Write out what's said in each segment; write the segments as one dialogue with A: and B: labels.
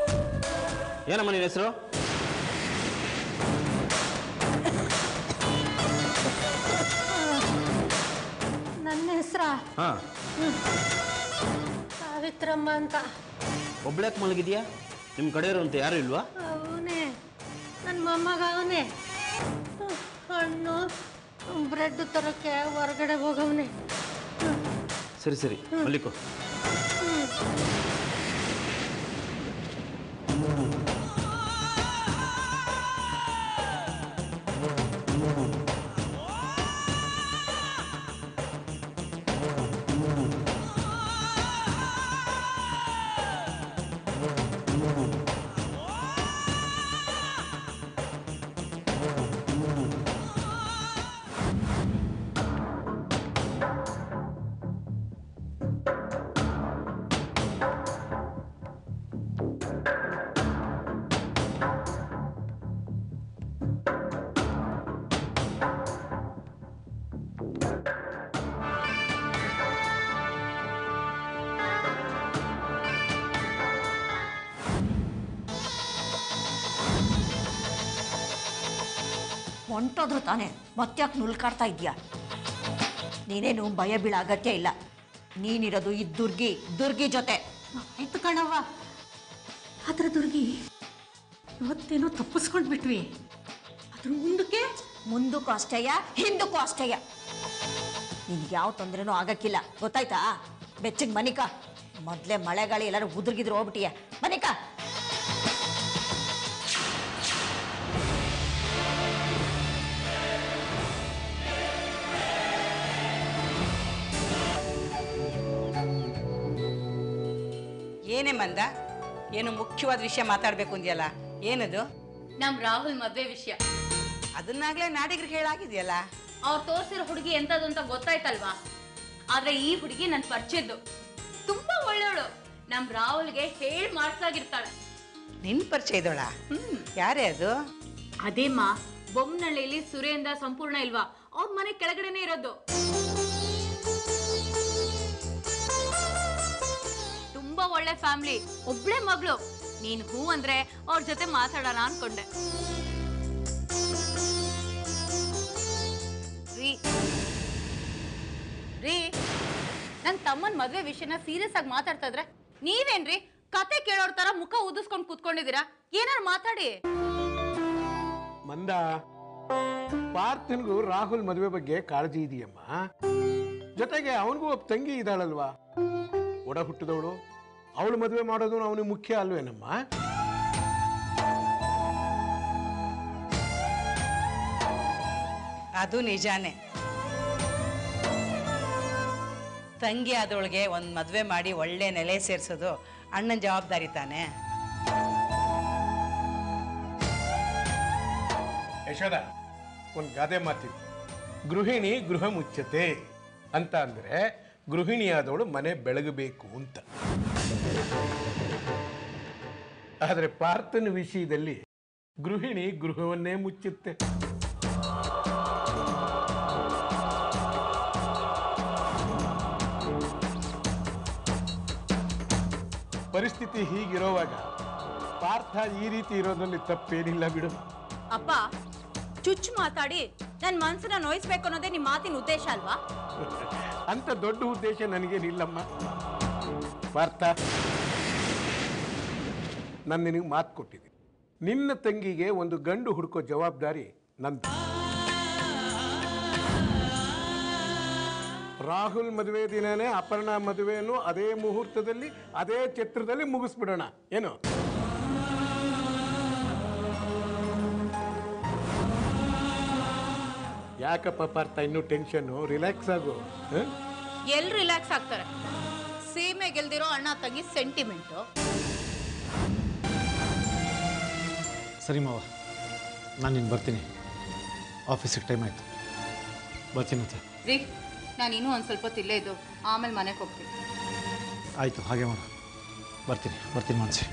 A: ಏನಮ್ಮ ನಿನ್ನ ಹೆಸರು
B: ನನ್ನ ಹೆಸ್ರ
A: ಹಾಂ
B: ಸಾವಿತ್ರಮ್ಮ ಅಂತ
A: ಒಬ್ಳ್ಯಾಕೆ ಮಲಗಿದ್ಯಾ ನಿಮ್ಮ ಕಡೆಯವರು ಅಂತ ಯಾರು ಇಲ್ವಾ
B: ಅವನೇ ನನ್ನ ಮೊಮ್ಮಗ ಅವನೇ ಹಣ್ಣು ಬ್ರೆಡ್ ತರಕ್ಕೆ ಹೊರಗಡೆ ಹೋಗವನೆ
A: ಸರಿ ಸರಿ ಮಲ್ಲಿಕು
C: ಹೊಂಟೋದ್ರು ತಾನೆ ಮತ್ತ್ಯಾಕೆ ನುಲ್ಕಾಡ್ತಾ ಇದೆಯಾ ನೀನೇನು ಭಯ ಬೀಳ ಅಗತ್ಯ ಇಲ್ಲ ನೀನಿರೋದು ಈ ದುರ್ಗಿ ದುರ್ಗಿ ಜೊತೆ
B: ಆಯ್ತು ಕಣವ್ವ ಅದ್ರ ದುರ್ಗಿ ಇವತ್ತೇನೋ ತಪ್ಪಿಸ್ಕೊಂಡು ಬಿಟ್ವಿ ಅದ್ರ ಮುಂದಕ್ಕೆ
C: ಮುಂದಕ್ಕೂ ಅಷ್ಟೇಯ ಹಿಂದಕ್ಕೂ ಅಷ್ಟೇಯ ನಿನ್ಗೆ ಯಾವ ತೊಂದರೆನೂ ಆಗಕ್ಕಿಲ್ಲ ಗೊತ್ತಾಯ್ತಾ ಬೆಚ್ಚಗೆ ಮನಿಕ ಮೊದಲೇ ಮಳೆಗಾಳಿ ಎಲ್ಲರೂ ಉದುರ್ಗಿದ್ರು ಹೋಗ್ಬಿಟ್ಟಿಯ ಮನಿಕ
D: ಏನೇ ಮಂದ ಏನು ಮುಖ್ಯವಾದ ವಿಷಯ ಮಾತಾಡಬೇಕು ಅಂದ್ಯಲ್ಲ ಏನದು
E: ನಮ್ ರಾಹುಲ್ ಮದ್ವೆ ವಿಷಯ
D: ಅದನ್ನಾಗ್ಲೇ ನಾಡಿಗ್ರಿಗೆ ಹೇಳಾಗಿದೆಯಲ್ಲ
E: ಅವ್ರು ತೋರ್ಸಿರೋ ಹುಡುಗಿ ಎಂತದು ಅಂತ ಗೊತ್ತಾಯ್ತಲ್ವಾ ಆದ್ರೆ ಈ ಹುಡುಗಿ ನನ್ ಪರಿಚಯದ್ದು ತುಂಬಾ ಒಳ್ಳೆಯವಳು ನಮ್ ರಾಹುಲ್ಗೆ ಹೇಳ್ ಮಾಡ್ಸಾಗಿರ್ತಾಳೆ
D: ನಿನ್ ಪರಿಚಯ ಇದ್ದೋಳ ಯಾರೇ ಅದು
E: ಅದೇಮ್ಮ ಬೊಮ್ಮನಹಳ್ಳಿಲಿ ಸುರೇಂದ್ರ ಸಂಪೂರ್ಣ ಇಲ್ವಾ ಅವ್ರ ಮನೆ ಕೆಳಗಡೆನೆ ಇರೋದು ತುಂಬಾ ಒಳ್ಳೆ ಫ್ಯಾಮಿಲಿ ಒಬ್ಳೆ ಮಗಳು ನೀನ್ ಹೂ ಅಂದ್ರೆ ಅವ್ರ ಜೊತೆ ಮಾತಾಡೋಣ ಅನ್ಕೊಂಡೆ ರೀ ರೀ ನನ್ ತಮ್ಮನ್ ಮದ್ವೆ ವಿಷಯನ ಸೀರಿಯಸ್ ಆಗಿ ಮಾತಾಡ್ತಾ ಇದ್ರೆ ನೀವೇನ್ರಿ ಕತೆ ಕೇಳೋರ್ ತರ ಮುಖ ಊದಿಸ್ಕೊಂಡ್ ಕೂತ್ಕೊಂಡಿದೀರಾ ಏನಾರು ಮಾತಾಡಿ
F: ಮಂದ ಪಾರ್ಥನ್ಗೂ ರಾಹುಲ್ ಮದುವೆ ಬಗ್ಗೆ ಕಾಳಜಿ ಇದೆಯಮ್ಮ ಜೊತೆಗೆ ಅವನಿಗೂ ಒಬ್ಬ ತಂಗಿ ಇದ್ದಾಳಲ್ವಾ ಒಡ ಹುಟ್ಟಿದವಳು ಅವಳು ಮದುವೆ ಮಾಡೋದು ಅವನಿಗೆ ಮುಖ್ಯ ಅಲ್ವೇನಮ್ಮ
D: ಅದು ನಿಜಾನೇ ತಂಗಿ ಆದವಳಿಗೆ ಒಂದು ಮದುವೆ ಮಾಡಿ ಒಳ್ಳೆ ನೆಲೆ ಸೇರಿಸೋದು ಅಣ್ಣನ ಜವಾಬ್ದಾರಿ ತಾನೆ
F: ಯಶೋದ ಒಂದು ಗಾದೆ ಮಾತಿದೆ ಗೃಹಿಣಿ ಗೃಹ ಮುಚ್ಚತೆ ಅಂತ ಅಂದ್ರೆ ಗೃಹಿಣಿಯಾದವಳು ಮನೆ ಬೆಳಗಬೇಕು ಅಂತ ಆದರೆ ಪಾರ್ಥನ ವಿಷಯದಲ್ಲಿ ಗೃಹಿಣಿ ಗೃಹವನ್ನೇ ಮುಚ್ಚುತ್ತೆ ಪರಿಸ್ಥಿತಿ ಹೀಗಿರೋವಾಗ ಪಾರ್ಥ ಈ ರೀತಿ ಇರೋದ್ರಲ್ಲಿ ತಪ್ಪೇನಿಲ್ಲ ಬಿಡು
E: ಅಪ್ಪ ಚುಚ್ಚು ಮಾತಾಡಿ ನನ್ ಮನ್ಸನ್ನ ನೋಯಿಸ್ಬೇಕು ಅನ್ನೋದೇ ನಿಮ್ ಮಾತಿನ ಉದ್ದೇಶ ಅಲ್ವಾ
F: ಅಂತ ದೊಡ್ಡ ಉದ್ದೇಶ ನನಗೇನಿಲ್ಲಮ್ಮ ಪಾರ್ಥ ನಾನು ನಿನಗೆ ಮಾತು ಕೊಟ್ಟಿದ್ದೀನಿ ನಿನ್ನ ತಂಗಿಗೆ ಒಂದು ಗಂಡು ಹುಡುಕೋ ಜವಾಬ್ದಾರಿ ನಂದು ರಾಹುಲ್ ಮದುವೆ ದಿನನೇ ಅಪರ್ಣ ಮದುವೆಯನ್ನು ಅದೇ ಮುಹೂರ್ತದಲ್ಲಿ ಅದೇ ಚಿತ್ರದಲ್ಲಿ ಮುಗಿಸ್ಬಿಡೋಣ ಏನು ಯಾಕಪ್ಪ ಪಾರ್ಥ ಇನ್ನೂ ಟೆನ್ಷನ್ನು ರಿಲ್ಯಾಕ್ಸ್ ಆಗು ಹ?
E: ಎಲ್ ರಿಲ್ಯಾಕ್ಸ್ ಆಗ್ತಾರೆ ಸೀಮೆ ಗೆಲ್ದಿರೋ ಅಣ್ಣ ತಂಗಿ ಸೆಂಟಿಮೆಂಟು
G: ಸರಿ ಮಾವ ನಾನು ಇನ್ನು ಬರ್ತೀನಿ ಆಫೀಸಿಗೆ ಟೈಮ್ ಆಯಿತು ಬರ್ತೀನಂತೆ
E: ರೀ ನಾನು ಇನ್ನೂ ಒಂದು ಸ್ವಲ್ಪ ಹೊತ್ತು ಇಲ್ಲೇ ಇದ್ದು ಆಮೇಲೆ ಮನೆಗೆ ಹೋಗ್ತೀನಿ
G: ಆಯಿತು ಹಾಗೆ ಮಾಡು ಬರ್ತೀನಿ ಬರ್ತೀನಿ ಮಾನಸಿ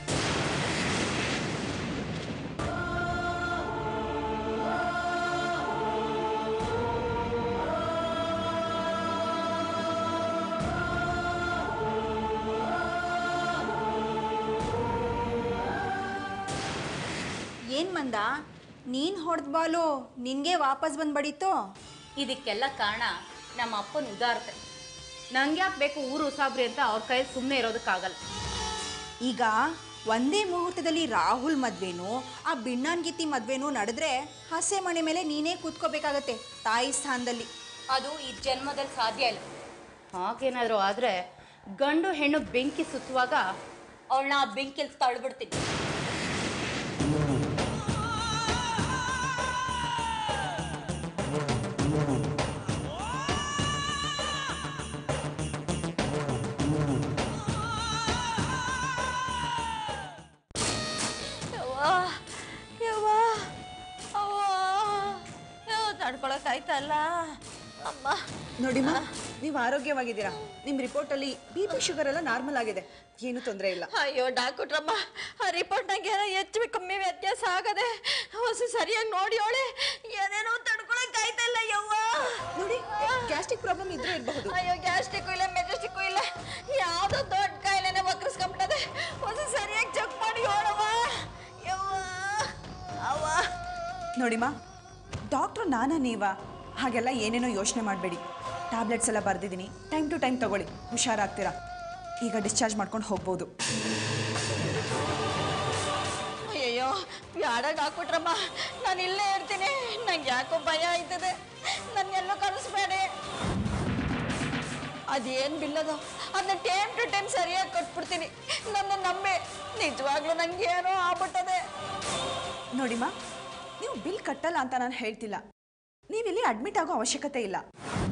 H: ಏನ್ ಮಂದ ನೀನ್ ಹೊಡೆದ ಬಾಲು ನಿನ್ಗೆ ವಾಪಸ್ ಬಂದ್ ಬಡೀತು
E: ಇದಕ್ಕೆಲ್ಲ ಕಾರಣ ನಮ್ಮ ಅಪ್ಪನ ಉದಾರತೆ ನಂಗೆ ಯಾಕೆ ಬೇಕು ಊರು ಉಸಾಬ್ರಿ ಅಂತ ಅವ್ರ ಕೈ ಸುಮ್ಮನೆ ಇರೋದಕ್ಕಾಗಲ್ಲ
H: ಈಗ ಒಂದೇ ಮುಹೂರ್ತದಲ್ಲಿ ರಾಹುಲ್ ಮದ್ವೆನೂ ಆ ಬಿಣ್ಣಾನ್ ಗೀತಿ ಮದ್ವೆನೂ ನಡೆದ್ರೆ ಹಸೆ ಮಣೆ ಮೇಲೆ ನೀನೇ ಕೂತ್ಕೋಬೇಕಾಗತ್ತೆ ತಾಯಿ ಸ್ಥಾನದಲ್ಲಿ
E: ಅದು ಈ ಜನ್ಮದಲ್ಲಿ ಸಾಧ್ಯ ಇಲ್ಲ ಹಾಗೇನಾದರೂ ಆದರೆ ಗಂಡು ಹೆಣ್ಣು ಬೆಂಕಿ ಸುತ್ತುವಾಗ ಅವಳನ್ನ ಆ ಬೆಂಕಿಲಿ ತಳ್ಬಿಡ್ತೀನಿ
C: ಯವ್ವ ಅವ್ವ ಯಾವ ತಡ್ಕೊಳಕ್ಕಾಯ್ತಲ್ಲ ಅಮ್ಮ
H: ನೋಡಿಮ್ಮ ನೀವು ಆರೋಗ್ಯವಾಗಿದ್ದೀರಾ ನಿಮ್ಮ ರಿಪೋರ್ಟಲ್ಲಿ ಬಿ ಪಿ ಶುಗರ್ ಎಲ್ಲ ನಾರ್ಮಲ್ ಆಗಿದೆ ಏನು ತೊಂದರೆ ಇಲ್ಲ
C: ಅಯ್ಯೋ ಡಾಕ್ಟ್ರಮ್ಮ ಆ ರಿಪೋರ್ಟ್ನಾಗ ಏನೋ ಹೆಚ್ಚು ಕಮ್ಮಿ ವ್ಯತ್ಯಾಸ ಆಗದೆ ಹೊಸ ಸರಿಯಾಗಿ ನೋಡಿ ಅವಳೆ ಏನೇನೋ ತಡ್ಕೊಳಕ್ಕಾಯ್ತಲ್ಲ ಯವ್ವ
H: ನೋಡಿ ಗ್ಯಾಸ್ಟ್ರಿಕ್ ಪ್ರಾಬ್ಲಮ್ ಇದ್ರೂ ಇರಬಹುದು
C: ಅಯ್ಯೋ ಗ್ಯಾಸ್ಟ್ರಿಕ್ಕು ಇಲ್ಲ ಮೆಜೆಸ್ಟಿಕ್ಕು ಇಲ್ಲ ಯಾವುದೋ ದೊಡ್ಡ ಕಾಯಿಲೆನೆ ವಕ್ರಿಸ್ಕೊಂಬಿಟ್ಟದೆ ಹೊಸ ಸರಿಯಾಗಿ ಚೆಕ್ ಮಾಡಿ ಹೇಳವ್ವ ಯವ್ವ ಅವ್ವ
H: ನೋಡಿಮ್ಮ ಡಾಕ್ಟ್ರು ನಾನ ನೀವ ಹಾಗೆಲ್ಲ ಏನೇನೋ ಯೋಚನೆ ಮಾಡಬೇಡಿ ಟ್ಯಾಬ್ಲೆಟ್ಸ್ ಎಲ್ಲ ಬರೆದಿದ್ದೀನಿ ಟೈಮ್ ಟು ಟೈಮ್ ತಗೊಳ್ಳಿ ಹುಷಾರಾಗ್ತೀರಾ ಈಗ ಡಿಸ್ಚಾರ್ಜ್ ಮಾಡ್ಕೊಂಡು ಹೋಗ್ಬೋದು
C: ಅಯ್ಯಯ್ಯೋ ಬ್ಯಾಡಾಗ ಹಾಕ್ಬಿಟ್ರಮ್ಮ ನಾನು ಇಲ್ಲೇ ಇರ್ತೀನಿ ನಂಗೆ ಯಾಕೋ ಭಯ ಆಯ್ತದೆ ನನ್ನೆಲ್ಲೂ ಕಳಿಸ್ಬೇಡಿ ಅದೇನು ಬಿಲ್ಲದು ಅದನ್ನ ಟೈಮ್ ಟು ಟೈಮ್ ಸರಿಯಾಗಿ ಕಟ್ಬಿಡ್ತೀನಿ ನನ್ನ ನಂಬಿ ನಿಜವಾಗ್ಲೂ ನಂಗೆ ಏನೋ ಆಗ್ಬಿಟ್ಟದೆ
H: ನೋಡಿಮ್ಮ ನೀವು ಬಿಲ್ ಕಟ್ಟಲ್ಲ ಅಂತ ನಾನು ಹೇಳ್ತಿಲ್ಲ ನೀವಿಲ್ಲಿ ಅಡ್ಮಿಟ್ ಆಗೋ ಅವಶ್ಯಕತೆ ಇಲ್ಲ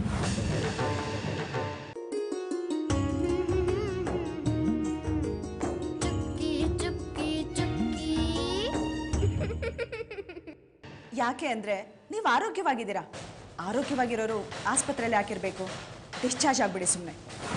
H: ಯಾಕೆ ಅಂದರೆ ನೀವು ಆರೋಗ್ಯವಾಗಿದ್ದೀರಾ ಆರೋಗ್ಯವಾಗಿರೋರು ಆಸ್ಪತ್ರೆಯಲ್ಲಿ ಹಾಕಿರಬೇಕು ಡಿಸ್ಚಾರ್ಜ್ ಆಗಿಬಿಡಿ ಸುಮ್ಮನೆ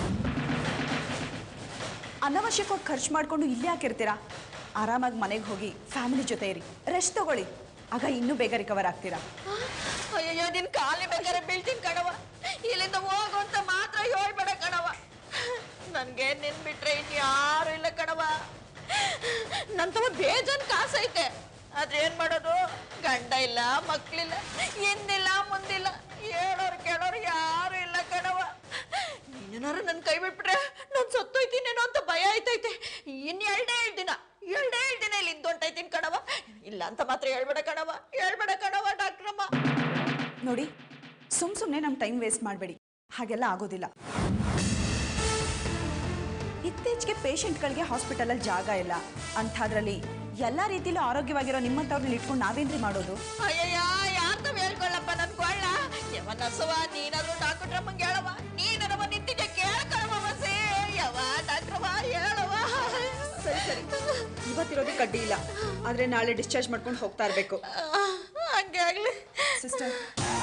H: ಅನವಶ್ಯಕವಾಗಿ ಖರ್ಚು ಮಾಡಿಕೊಂಡು ಇಲ್ಲೇ ಹಾಕಿರ್ತೀರಾ ಆರಾಮಾಗಿ ಮನೆಗೆ ಹೋಗಿ ಫ್ಯಾಮಿಲಿ ಜೊತೆ ಇರಿ ರೆಸ್ಟ್ ತಗೊಳ್ಳಿ ಆಗ ಇನ್ನೂ ಬೇಗ ರಿಕವರ್ ಆಗ್ತೀರಾ
C: ಅಯ್ಯಯ್ಯೋ ನಿನ್ ಕಾಲಿ ಬೇಕಾದ್ರೆ ಬೀಳ್ತೀನಿ ಕಣವ ಇಲ್ಲಿಂದ ಹೋಗು ಅಂತ ಮಾತ್ರ ಹೇಳ್ಬೇಡ ಕಣವ ನನ್ಗೆ ನಿನ್ ಬಿಟ್ರೆ ಇನ್ಯಾರು ಇಲ್ಲ ಕಣವ ನನ್ ತವ ಬೇಜಾನ್ ಕಾಸೈತೆ ಆದ್ರೆ ಏನ್ ಮಾಡೋದು ಗಂಡ ಇಲ್ಲ ಮಕ್ಳಿಲ್ಲ ಹಿಂದಿಲ್ಲ ಮುಂದಿಲ್ಲ ಹೇಳೋರು ಕೇಳೋರು ಯಾರು ಇಲ್ಲ ಕಣವ ನೀನೇನಾರು ನನ್ ಕೈ ಬಿಟ್ಬಿಟ್ರೆ ನಾನ್ ಸತ್ತೋಯ್ತೀನೇನೋ ಅಂತ ಭಯ ಆಯ್ತೈತೆ ಇನ್ ಎರಡೇ ಎರಡು ದಿನ ಎರಡೇ ಎರಡು ದಿನ ಇಲ್ಲಿ ಹೊಂಟೈತೀನಿ ಕಣವ ಇಲ್ಲ ಅಂತ ಮಾತ್ರ ಹೇಳ್ಬೇಡ ಕಣವ ಹೇಳ್ಬೇಡ ಕಣವ ಡಾಕ್ಟ್ರಮ್ಮ
H: ನೋಡಿ ಸುಮ್ ಸುಮ್ಮನೆ ನಮ್ಮ ಟೈಮ್ ವೇಸ್ಟ್ ಮಾಡಬೇಡಿ ಹಾಗೆಲ್ಲ ಆಗೋದಿಲ್ಲ ಇತ್ತೀಚೆಗೆ ಪೇಷಂಟ್ಗಳಿಗೆ ಹಾಸ್ಪಿಟಲಲ್ಲಿ ಜಾಗ ಇಲ್ಲ ಅಂಥದ್ರಲ್ಲಿ ಎಲ್ಲ ರೀತಿಲೂ ಆರೋಗ್ಯವಾಗಿರೋ ನಿಮ್ಮಂಥವ್ರನ್ನ ಇಟ್ಕೊಂಡು ನಾವೇನ್ರಿ ಮಾಡೋದು
C: ಅಯ್ಯಯ್ಯ ಯಾರ್ತ ಹೇಳ್ಕೊಳ್ಳಪ್ಪ ನನ್ ಕೊಳ್ಳ ಯವ ನರ್ಸವ ನೀನಾದ್ರೂ ಡಾಕ್ಟ್ರಮ್ಮಂಗೆ ಹೇಳವ ನೀನರವ ನಿಂತಿದ್ದೆ ಕೇಳ್ಕೊಳವ ಮಸೆ ಯವ ಡಾಕ್ಟ್ರವ ಹೇಳವ
H: ಸರಿ ಸರಿ ಇವತ್ತಿರೋದು ಕಡ್ಡಿ ಇಲ್ಲ ಆದರೆ ನಾಳೆ ಡಿಸ್ಚಾರ್ಜ್ ಮಾಡ್ಕೊಂಡು ಹೋಗ್ತಾ ಇರಬೇಕು
C: ಹಂಗೆ ಆಗ್ಲಿ
H: sister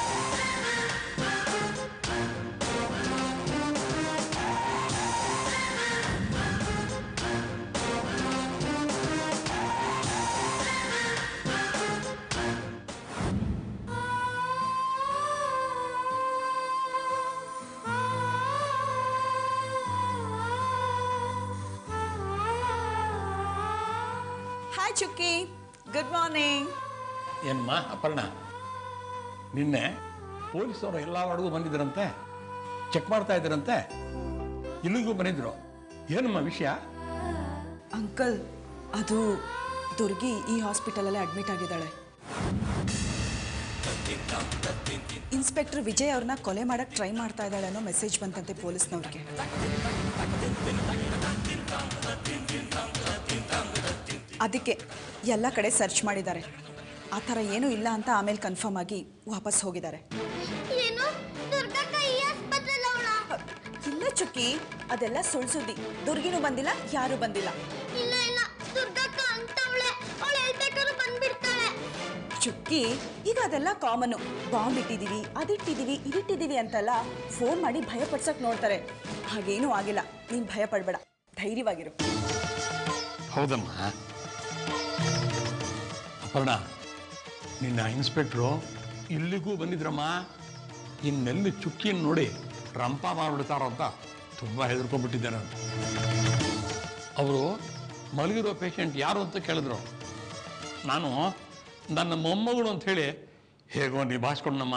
H: hi Chukki good morning
I: ಏನಮ್ಮ ಅಪರ್ಣ ನಿನ್ನೆ ಪೊಲೀಸವರು ಎಲ್ಲ ವಾರ್ಡ್ಗೂ ಬಂದಿದ್ದರಂತೆ ಚೆಕ್ ಮಾಡ್ತಾ ಇದ್ದರಂತೆ ಇಲ್ಲಿಗೂ ಬಂದಿದ್ರು ಏನಮ್ಮ ವಿಷಯ
H: ಅಂಕಲ್ ಅದು ದುರ್ಗಿ ಈ ಹಾಸ್ಪಿಟಲಲ್ಲೇ ಅಡ್ಮಿಟ್ ಆಗಿದ್ದಾಳೆ ಇನ್ಸ್ಪೆಕ್ಟರ್ ವಿಜಯ್ ಅವ್ರನ್ನ ಕೊಲೆ ಮಾಡಕ್ ಟ್ರೈ ಮಾಡ್ತಾ ಇದ್ದಾಳೆ ಅನ್ನೋ ಮೆಸೇಜ್ ಬಂತಂತೆ ಪೊಲೀಸ್ನವ್ರಿಗೆ ಅದಕ್ಕೆ ಎಲ್ಲ ಕಡೆ ಸರ್ಚ್ ಮಾಡಿದ್ದಾರೆ ಆ ಥರ ಏನೂ ಇಲ್ಲ ಅಂತ ಆಮೇಲೆ ಕನ್ಫರ್ಮ್ ಆಗಿ ವಾಪಸ್ ಹೋಗಿದ್ದಾರೆ
J: ಏನು ದುರ್ಗಕ್ಕ ಈ ಆಸ್ಪತ್ರೆಲ್ಲ ಅವಳ
H: ಇಲ್ಲ ಚುಕ್ಕಿ ಅದೆಲ್ಲ ಸುಳ್ಳು ಸುದ್ದಿ ದುರ್ಗಿನೂ ಬಂದಿಲ್ಲ ಯಾರೂ ಬಂದಿಲ್ಲ
J: ಇಲ್ಲ ಇಲ್ಲ ದುರ್ಗಕ್ಕ ಅಂತವಳೆ ಅವಳು ಎಲ್ಲಿ ಬೇಕಾದ್ರೂ ಬಂದ್ಬಿಡ್ತಾಳೆ
H: ಚುಕ್ಕಿ ಈಗ ಅದೆಲ್ಲ ಕಾಮನ್ನು ಬಾಂಬ್ ಇಟ್ಟಿದ್ದೀವಿ ಅದಿಟ್ಟಿದ್ದೀವಿ ಇದಿಟ್ಟಿದ್ದೀವಿ ಅಂತೆಲ್ಲ ಫೋನ್ ಮಾಡಿ ಭಯ ಪಡ್ಸಕ್ ನೋಡ್ತಾರೆ ಹಾಗೇನೂ ಆಗಿಲ್ಲ ನೀನು ಭಯ ಪಡಬೇಡ ಧೈರ್ಯವಾಗಿರು
I: ಹೌದಮ್ಮ ಅಪರ್ಣ ನಿನ್ನ ಇನ್ಸ್ಪೆಕ್ಟ್ರು ಇಲ್ಲಿಗೂ ಬಂದಿದ್ರಮ್ಮ ಇನ್ನೆಲ್ಲಿ ಚುಕ್ಕಿನ ನೋಡಿ ರಂಪ ಮಾಡಿಬಿಡ್ತಾರೋ ಅಂತ ತುಂಬ ಹೆದರ್ಕೊಂಡ್ಬಿಟ್ಟಿದ್ದೆ ನಾನು ಅವರು ಮಲಗಿರೋ ಪೇಷಂಟ್ ಯಾರು ಅಂತ ಕೇಳಿದ್ರು ನಾನು ನನ್ನ ಮೊಮ್ಮಗಳು ಅಂಥೇಳಿ ಹೇಗೋ ನಿಭಾಯಿಸ್ಕೊಂಡಮ್ಮ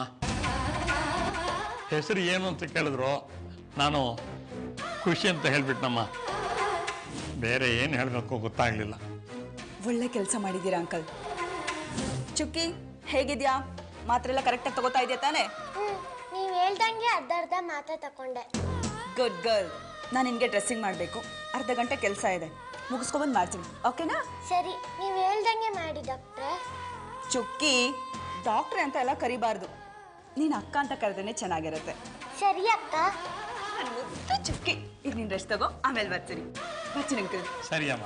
I: ಹೆಸರು ಏನು ಅಂತ ಕೇಳಿದ್ರು ನಾನು ಖುಷಿ ಅಂತ ಹೇಳ್ಬಿಟ್ನಮ್ಮ ಬೇರೆ ಏನು ಹೇಳಬೇಕು ಗೊತ್ತಾಗಲಿಲ್ಲ
H: ಒಳ್ಳೆ ಕೆಲಸ ಮಾಡಿದ್ದೀರಾ ಅಂಕಲ್ ಚುಕ್ಕಿ ಹೇಗಿದ್ಯಾ ಮಾತ್ರೆ ಎಲ್ಲ ಕರೆಕ್ಟಾಗಿ ತಗೋತಾ ಇದೆಯಾ ತಾನೇ
J: ಹ್ಮ್ ನೀವ್ ಹೇಳ್ದಂಗೆ ಅರ್ಧ ಅರ್ಧ ಮಾತ್ರ ತಕೊಂಡೆ
H: ಗುಡ್ ಗರ್ಲ್ ನಾನು ನಿನಗೆ ಡ್ರೆಸ್ಸಿಂಗ್ ಮಾಡಬೇಕು ಅರ್ಧ ಗಂಟೆ ಕೆಲಸ ಇದೆ ಮುಗಿಸ್ಕೊಬಂದು ಮಾಡ್ತೀನಿ ಓಕೆನಾ
J: ಸರಿ ನೀವ್ ಹೇಳ್ದಂಗೆ ಮಾಡಿ ಡಾಕ್ಟ್ರೆ
H: ಚುಕ್ಕಿ ಡಾಕ್ಟ್ರೆ ಅಂತ ಎಲ್ಲ ಕರಿಬಾರ್ದು ನೀನು ಅಕ್ಕ ಅಂತ ಕರೆದೇನೆ ಚೆನ್ನಾಗಿರುತ್ತೆ
J: ಸರಿ ಅಕ್ಕ
H: ನನ್ ಮುದ್ದು ಚುಕ್ಕಿ ಈಗ ನೀನು ರೆಸ್ಟ್ ತಗೋ ಆಮೇಲೆ ಬರ್ತೀನಿ ಬರ್ತೀನಿ ಅಂಕಲ್
I: ಸರಿ ಅಮ್ಮ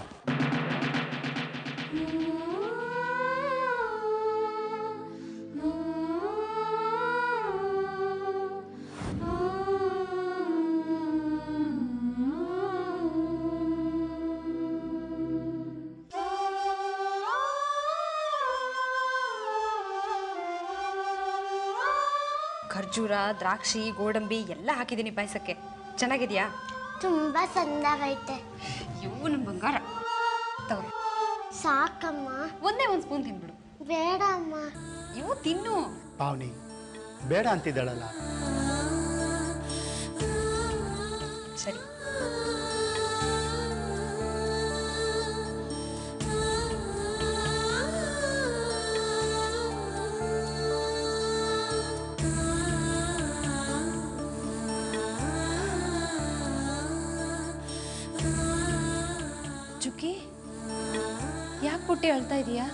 K: ಖರ್ಜೂರ ದ್ರಾಕ್ಷಿ ಗೋಡಂಬಿ ಎಲ್ಲ ಹಾಕಿದ್ದೀನಿ ಪಾಯಸಕ್ಕೆ ಚೆನ್ನಾಗಿದ್ಯಾ
J: ತುಂಬಾ ಸಂದವೈತೆ
K: ಇವು ನಮ್ಮ ಬಂಗಾರ ತಗೋ
J: ಸಾಕಮ್ಮ
K: ಒಂದೇ ಒಂದು ಸ್ಪೂನ್ ತಿನ್ಬಿಡು
J: ಬೇಡ ಅಮ್ಮ
K: ಇವು ತಿನ್ನು
G: ಪಾವನಿ ಬೇಡ ಅಂತಿದ್ದಾಳಲ್ಲ
K: ಸರಿ ಚುಕ್ಕಿ ಯಾಕೆ ಪುಟ್ಟಿ ಅಳ್ತಾ ಇದೀಯಾ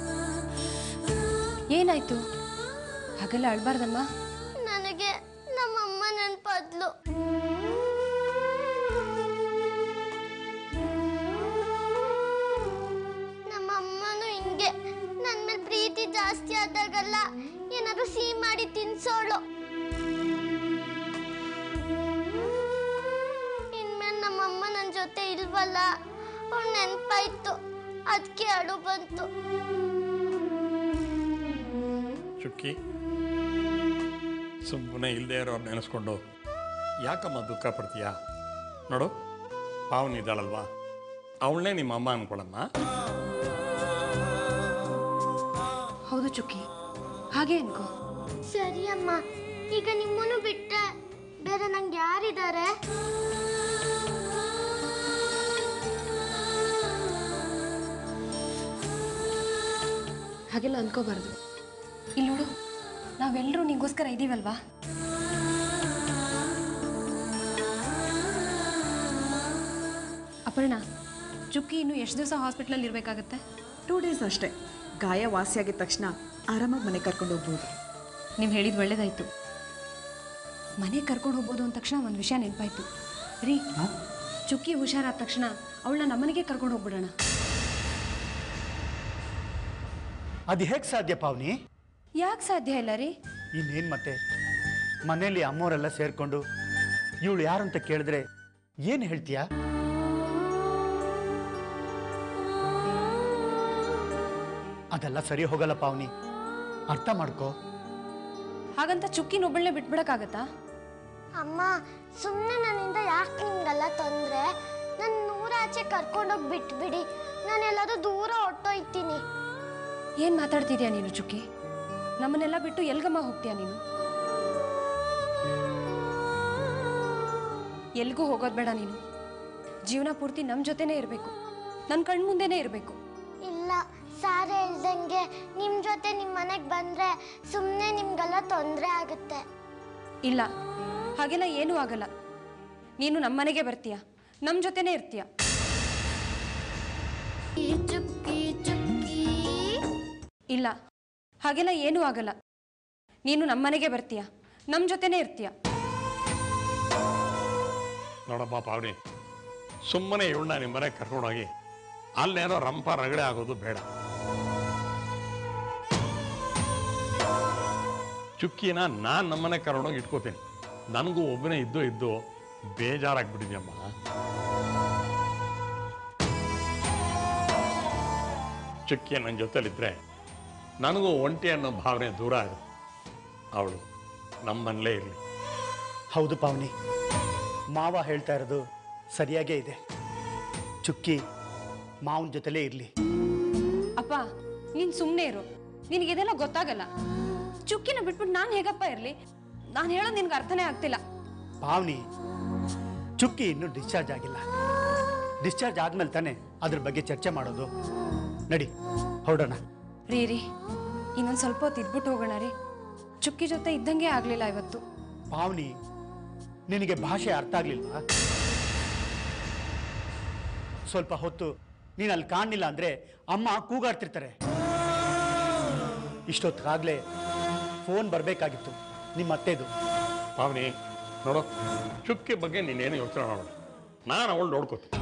K: ಏನಾಯ್ತು ಹಾಗೆಲ್ಲ ಅಳ್ಬಾರ್ದಮ್ಮ
J: ನನಗೆ ನಮ್ಮಮ್ಮ ನೆನ್ಪದ್ಲು ನಮ್ಮಮ್ಮನು ಹಿಂಗೆ ನನ್ ಮೇಲೆ ಪ್ರೀತಿ ಜಾಸ್ತಿ ಆದಾಗಲ್ಲ ಏನಾದ್ರು ಸಿಹಿ ಮಾಡಿ ತಿನ್ಸೋಳು ಇನ್ಮೇಲೆ ನಮ್ಮಮ್ಮ ನನ್ನ ಜೊತೆ ಇಲ್ವಲ್ಲ ಅವ್ಳು ನೆನ್ಪಾಯ್ತು ಅದಕ್ಕೆ ಅಳು ಬಂತು
I: ಚುಕ್ಕಿ ಸುಮ್ಮನೆ ಇಲ್ಲದೆ ಇರೋರು ನೆನೆಸ್ಕೊಂಡು ಯಾಕಮ್ಮ ದುಃಖ ಪಡ್ತೀಯಾ ನೋಡು ಪಾವನಿ ಇದ್ದಾಳಲ್ವಾ ಅವಳನ್ನೇ ನಿಮ್ಮ ಅಮ್ಮ ಅನ್ಕೊಳಮ್ಮ
K: ಹೌದು ಚುಕ್ಕಿ ಹಾಗೆ ಅನ್ಕೋ
J: ಸರಿ ಅಮ್ಮ ಈಗ ನಿಮ್ಮನ್ನು ಬಿಟ್ರೆ ಬೇರೆ ನಂಗೆ ಯಾರಿದ್ದಾರೆ
K: ಹಾಗೆಲ್ಲ ಅನ್ಕೋಬಾರ್ದು ಇಲ್ಲಿ ನೋಡು ನಾವೆಲ್ಲರೂ ನಿಗೋಸ್ಕರ ಇದ್ದೀವಲ್ವಾ ಅಪರ್ಣ ಚುಕ್ಕಿ ಇನ್ನು ಎಷ್ಟು ದಿವಸ ಹಾಸ್ಪಿಟ್ಲಲ್ಲಿ ಇರಬೇಕಾಗತ್ತೆ
H: ಟೂ ಡೇಸ್ ಅಷ್ಟೇ ಗಾಯ ವಾಸಿಯಾಗಿದ ತಕ್ಷಣ ಆರಾಮಾಗಿ ಮನೆ ಕರ್ಕೊಂಡು ಹೋಗ್ಬೋದು
K: ನೀವು ಹೇಳಿದ ಒಳ್ಳೇದಾಯ್ತು ಮನೆಗೆ ಕರ್ಕೊಂಡು ಹೋಗ್ಬೋದು ಅಂದ ತಕ್ಷಣ ಒಂದು ವಿಷಯ ನೆನಪಾಯ್ತು ರೀ ಚುಕ್ಕಿ ಹುಷಾರಾದ ತಕ್ಷಣ ಅವಳನ್ನ ನಮ್ಮನೆಗೆ ಕರ್ಕೊಂಡು ಹೋಗ್ಬಿಡೋಣ
G: ಅದು ಹೇಗೆ ಸಾಧ್ಯ ಪಾವನಿ
K: ಯಾಕೆ ಸಾಧ್ಯ ಇಲ್ಲ ರೀ
G: ಇನ್ನೇನು ಮತ್ತೆ ಮನೆಯಲ್ಲಿ ಅಮ್ಮವರೆಲ್ಲ ಸೇರ್ಕೊಂಡು ಇವಳು ಯಾರು ಅಂತ ಕೇಳಿದ್ರೆ ಏನು ಹೇಳ್ತೀಯಾ ಅದೆಲ್ಲ ಸರಿ ಹೋಗಲ್ಲ ಪಾವನಿ ಅರ್ಥ ಮಾಡ್ಕೋ
K: ಹಾಗಂತ ಚುಕ್ಕಿನೊಬ್ಬಳನ್ನೇ ಬಿಟ್ಬಿಡಕ್ಕಾಗತ್ತಾ
J: ಅಮ್ಮ ಸುಮ್ಮನೆ ನನ್ನಿಂದ ಯಾಕೆ ನಿಮ್ಗೆಲ್ಲ ತೊಂದರೆ ನನ್ನ ನೂರಾಚೆ ಕರ್ಕೊಂಡೋಗಿ ಬಿಟ್ಬಿಡಿ ನಾನೆಲ್ಲರೂ ದೂರ ಹೊಟ್ಟೋಯ್ತೀನಿ
K: ಏನು ಮಾತಾಡ್ತಿದ್ಯಾ ನೀನು ಚುಕ್ಕಿ ನಮ್ಮನ್ನೆಲ್ಲ ಬಿಟ್ಟು ಎಲ್ಗಮ್ಮ ಹೋಗ್ತೀಯಾ ನೀನು ಎಲ್ಗೂ ಹೋಗೋದು ಬೇಡ ನೀನು ಜೀವನ ಪೂರ್ತಿ ನಮ್ಮ ಜೊತೆನೇ ಇರಬೇಕು ನನ್ನ ಕಣ್ಮುಂದೆನೇ ಇರಬೇಕು
J: ಇಲ್ಲ ಸಾರ್ ಹೇಳ್ದಂಗೆ ನಿಮ್ಮ ಜೊತೆ ನಿಮ್ಮ ಮನೆಗೆ ಬಂದರೆ ಸುಮ್ಮನೆ ನಿಮ್ಗೆಲ್ಲ ತೊಂದರೆ ಆಗುತ್ತೆ
K: ಇಲ್ಲ ಹಾಗೆಲ್ಲ ಏನೂ ಆಗಲ್ಲ ನೀನು ನಮ್ಮ ಮನೆಗೆ ಬರ್ತೀಯ ನಮ್ಮ ಜೊತೆನೇ ಇರ್ತೀಯ
J: ಚುಕ್ಕಿ ಚುಕ್ಕಿ
K: ಇಲ್ಲ ಹಾಗೆಲ್ಲ ಏನೂ ಆಗಲ್ಲ ನೀನು ನಮ್ಮ ಮನೆಗೆ ಬರ್ತೀಯ ನಮ್ಮ ಜೊತೆನೇ ಇರ್ತೀಯ
I: ನೋಡಪ್ಪ ಪಾವನಿ ಸುಮ್ಮನೆ ಇವಳನ್ನ ನಿಮ್ಮ ಮನೆಗೆ ಕರ್ಕೊಂಡೋಗಿ ಅಲ್ಲೇನೋ ರಂಪ ರಗಡೆ ಆಗೋದು ಬೇಡ ಚುಕ್ಕಿನ ನಾನು ನಮ್ಮನೆ ಕರ್ಕೊಂಡೋಗಿ ಇಟ್ಕೋತೀನಿ ನನಗೂ ಒಬ್ಬನೇ ಇದ್ದು ಇದ್ದು ಬೇಜಾರಾಗ್ಬಿಟ್ಟಿದ್ಯಮ್ಮ ಚುಕ್ಕಿ ನನ್ನ ಜೊತೆಲಿದ್ರೆ ನನಗೂ ಒಂಟಿ ಅನ್ನೋ ಭಾವನೆ ದೂರ ಆಗುತ್ತೆ ಅವಳು ನಮ್ಮಲ್ಲೇ ಇರಲಿ
G: ಹೌದು ಪಾವನಿ ಮಾವ ಹೇಳ್ತಾ ಇರೋದು ಸರಿಯಾಗೇ ಇದೆ ಚುಕ್ಕಿ ಮಾವನ ಜೊತೆಲೇ ಇರಲಿ
K: ಅಪ್ಪ ನೀನು ಸುಮ್ಮನೆ ಇರು ನಿನಗೆ ಇದೆಲ್ಲ ಗೊತ್ತಾಗಲ್ಲ ಚುಕ್ಕಿನ ಬಿಟ್ಬಿಟ್ಟು ನಾನು ಹೇಗಪ್ಪ ಇರಲಿ ನಾನು ಹೇಳೋದು ನಿನ್ಗೆ ಅರ್ಥನೇ ಆಗ್ತಿಲ್ಲ
G: ಪಾವನಿ ಚುಕ್ಕಿ ಇನ್ನೂ ಡಿಸ್ಚಾರ್ಜ್ ಆಗಿಲ್ಲ ಡಿಸ್ಚಾರ್ಜ್ ಆದ್ಮೇಲೆ ತಾನೇ ಅದ್ರ ಬಗ್ಗೆ ಚರ್ಚೆ ಮಾಡೋದು ನಡಿ ಹೊರಡೋಣ
K: ರೀ ರೀ ಇನ್ನೊಂದು ಸ್ವಲ್ಪ ಹೊತ್ತು ಇದ್ಬಿಟ್ಟು ಹೋಗೋಣ ರೀ ಚುಕ್ಕಿ ಜೊತೆ ಇದ್ದಂಗೆ ಆಗಲಿಲ್ಲ ಇವತ್ತು
G: ಪಾವನಿ ನಿನಗೆ ಭಾಷೆ ಅರ್ಥ ಆಗ್ಲಿಲ್ವಾ ಸ್ವಲ್ಪ ಹೊತ್ತು ನೀನು ಅಲ್ಲಿ ಕಾಣಲಿಲ್ಲ ಅಂದ್ರೆ ಅಮ್ಮ ಕೂಗಾಡ್ತಿರ್ತಾರೆ ಇಷ್ಟೊತ್ತಾಗ್ಲೇ ಫೋನ್ ಬರಬೇಕಾಗಿತ್ತು ನಿಮ್ಮ ಅತ್ತೆದು
I: ಪಾವನಿ ನೋಡು ಚುಕ್ಕಿ ಬಗ್ಗೆ ನೀನೇನು ಯೋಚನೆ ಮಾಡೋಣ ನಾನು ಅವಳು ನೋಡ್ಕೋತೀನಿ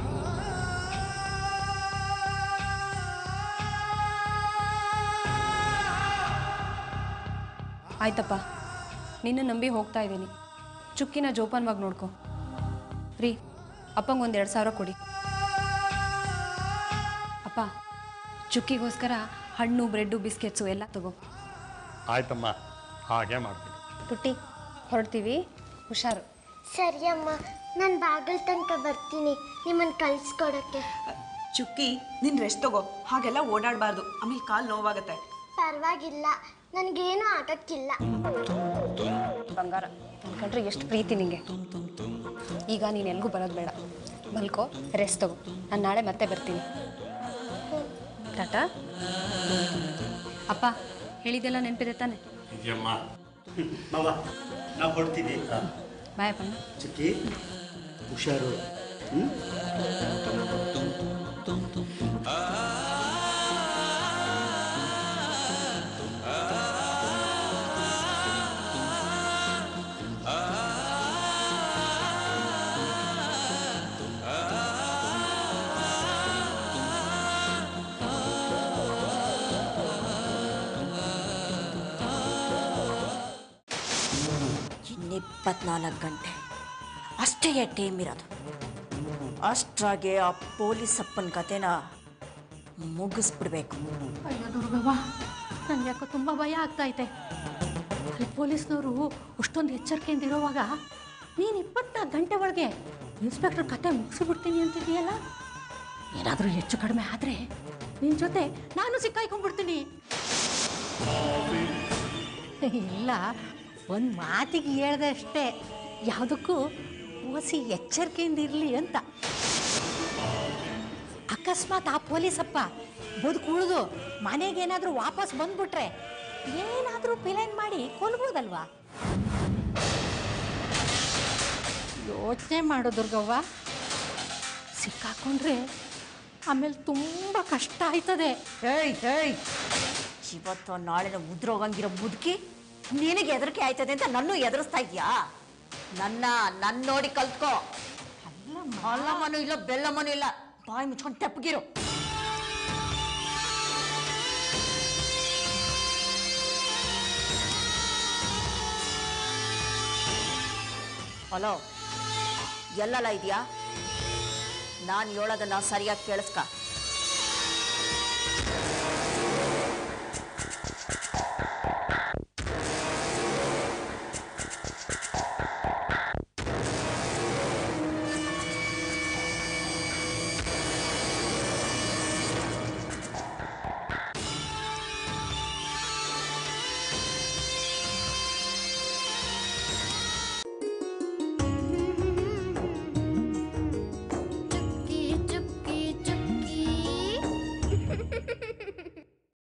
K: ಆಯ್ತಪ್ಪ ನಿನ್ನ ನಂಬಿ ಹೋಗ್ತಾ ಇದ್ದೀನಿ ಚುಕ್ಕಿನ ಜೋಪಾನವಾಗಿ ನೋಡ್ಕೊ ರೀ ಅಪ್ಪಂಗೆ ಒಂದು ಎರಡು ಸಾವಿರ ಕೊಡಿ ಅಪ್ಪ ಚುಕ್ಕಿಗೋಸ್ಕರ ಹಣ್ಣು ಬ್ರೆಡ್ಡು ಬಿಸ್ಕೆಟ್ಸು ಎಲ್ಲ ತಗೋ
I: ಆಯ್ತಮ್ಮ ಹಾಗೆ ಮಾಡ್ತೀನಿ
K: ಪುಟ್ಟಿ ಹೊರಡ್ತೀವಿ ಹುಷಾರು
J: ಸರಿ ಅಮ್ಮ ನಾನು ಬಾಗಲ್ ತನಕ ಬರ್ತೀನಿ ನಿಮ್ಮನ್ನು ಕಳ್ಸ್ಕೊಡಕ್ಕೆ
H: ಚುಕ್ಕಿ ನೀನ್ ರೆಸ್ಟ್ ತಗೋ ಹಾಗೆಲ್ಲ ಓಡಾಡಬಾರ್ದು ಆಮೇಲೆ ಕಾಲು ನೋವಾಗತ್ತೆ
J: ಪರವಾಗಿಲ್ಲ ನನಗೇನು ಆಗಕ್ಕಿಲ್ಲ
K: ಬಂಗಾರ ಕಂಡ್ರೆ ಎಷ್ಟು ಪ್ರೀತಿ ನಿಂಗೆ ಈಗ ನೀನು ಎಲ್ಗೂ ಬರೋದು ಬೇಡ ಮಲ್ಕೋ ರೆಸ್ಟ್ ತಗೋ ನಾನು ನಾಳೆ ಮತ್ತೆ ಬರ್ತೀನಿ ಟಾಟಾ ಅಪ್ಪ ಹೇಳಿದೆಲ್ಲ ನೆನಪಿದೆ ತಾನೆ
I: ಇದೆಯಮ್ಮ
G: ಮಾವ ನಾವು ಹೊರಡ್ತೀವಿ
K: ಬಾಯ್ ಅಪ್ಪ
G: ಚುಕ್ಕಿ ಹುಷಾರು ಹ್ಞೂ
C: ಇನ್ನಿಪ್ಪತ್ನಾಲ್ಕು ಗಂಟೆ ಅಷ್ಟೇ ಟೈಮ್ ಇರೋದು ಅಷ್ಟ್ರಾಗೆ ಆ ಪೊಲೀಸ್ ಅಪ್ಪನ ಕತೆನ ಮುಗಿಸ್ಬಿಡ್ಬೇಕು
B: ಅಯ್ಯೋ ದುರ್ಗವ್ವ ನನಗೆ ಯಾಕೋ ತುಂಬ ಭಯ ಆಗ್ತೈತೆ ಅಲ್ಲಿ ಪೊಲೀಸ್ನವರು ಅಷ್ಟೊಂದು ಎಚ್ಚರಿಕೆಯಿಂದ ಇರೋವಾಗ ನೀನು ಇಪ್ಪತ್ನಾಲ್ಕು ಗಂಟೆ ಒಳಗೆ ಇನ್ಸ್ಪೆಕ್ಟರ್ ಕತೆ ಮುಗಿಸಿಬಿಡ್ತೀನಿ ಅಂತಿದೆಯಲ್ಲ ಏನಾದರೂ ಹೆಚ್ಚು ಕಡಿಮೆ ಆದರೆ ನಿನ್ನ ಜೊತೆ ನಾನು ಸಿಕ್ಕಾಯ್ಕೊಂಡ್ಬಿಡ್ತೀನಿ ಇಲ್ಲ ಒಂದು ಮಾತಿಗೆ ಹೇಳ್ದೆ ಅಷ್ಟೇ ಯಾವುದಕ್ಕೂ ಓಸಿ ಎಚ್ಚರಿಕೆಯಿಂದ ಇರಲಿ ಅಂತ ಅಕಸ್ಮಾತ್ ಆ ಪೊಲೀಸಪ್ಪ ಬದುಕುಳಿದು ಮನೆಗೇನಾದರೂ ವಾಪಸ್ ಬಂದ್ಬಿಟ್ರೆ ಏನಾದರೂ ಪಿಲೈನ್ ಮಾಡಿ ಕೊಲ್ಬೋದಲ್ವಾ ಯೋಚನೆ ಮಾಡು ದುರ್ಗವ್ವ ಸಿಕ್ಕಾಕೊಂಡ್ರೆ ಆಮೇಲೆ ತುಂಬ ಕಷ್ಟ ಆಯ್ತದೆ
C: ಹೇಯ್ ಹೇಯ್ ಇವತ್ತು ನಾಳೆನ ಉದ್ರೋಗಂಗಿರೋ ಮುದುಕಿ ನಿನಗೆ ಹೆದರಿಕೆ ಆಯ್ತದೆ ಅಂತ ನನ್ನೂ ಎದುರಿಸ್ತಾ ಇದೆಯಾ ನನ್ನ ನನ್ನ ನೋಡಿ ಕಲ್ತ್ಕೋ ಅಲ್ಲಮ್ಮನೂ ಇಲ್ಲ ಬೆಲ್ಲಮ್ಮನೂ ಇಲ್ಲ ಬಾಯಿ ಮುಚ್ಕೊಂಡು ತೆಪ್ಪಗಿರು ಹಲೋ ಎಲ್ಲಲ್ಲ ಇದೆಯಾ ನಾನು ಹೇಳೋದನ್ನ ಸರಿಯಾಗಿ ಕೇಳಿಸ್ಕ